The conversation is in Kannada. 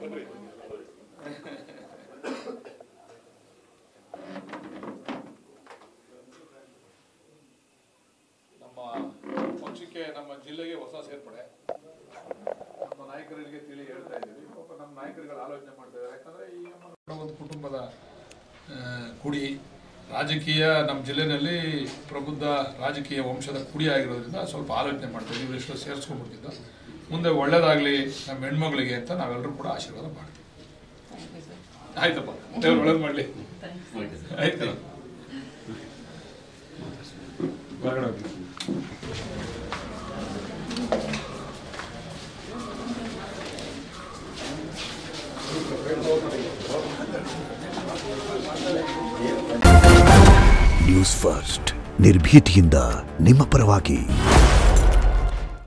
ನಮ್ಮ ಪಕ್ಷಕ್ಕೆ ನಮ್ಮ ಜಿಲ್ಲೆಗೆ ಹೊಸ ಸೇರ್ಪಡೆ ನಮ್ಮ ನಾಯಕರಿಗೆ ತಿಳಿ ಹೇಳ್ತಾ ಇದ್ದೀವಿ ಪಾಪ ನಮ್ಮ ನಾಯಕರುಗಳು ಆಲೋಚನೆ ಮಾಡ್ತಾ ಇದ್ದಾರೆ ಯಾಕಂದ್ರೆ ಈ ನಮ್ಮ ಒಂದು ಕುಟುಂಬದ ಆ, ಕುಡಿ ರಾಜಕೀಯ ನಮ್ಮ ಜಿಲ್ಲೆನಲ್ಲಿ ಪ್ರಬುದ್ಧ ರಾಜಕೀಯ ವಂಶದ ಕುಡಿ ಆಗಿರೋದ್ರಿಂದ ಸ್ವಲ್ಪ ಆಲೋಚನೆ ಮಾಡ್ತಾ ಇದ್ದೀವಿ ಇಷ್ಟು ಸೇರಿಸ್ಕೊಂಡ್ಬಿಡ್ತಿದ್ದು ಮುಂದೆ ಒಳ್ಳೇದಾಗ್ಲಿ ನಮ್ಮ ಹೆಣ್ಮಗಳಿಗೆ ಅಂತ ನಾವೆಲ್ಲರೂ ಕೂಡ ಆಶೀರ್ವಾದ ಮಾಡ್ತೀವಿ ಆಯ್ತಪ್ಪ ದೇವ್ರು ಒಳ್ಳೇದು ಮಾಡಲಿ ಆಯ್ತು ಹೊರಗಡೆ ಹೋಗಿ ನ್ಯೂಸ್ ಫಸ್ಟ್ ನಿರ್ಭೀತಿಯಿಂದ ನಿಮ್ಮ ಪರವಾಗಿ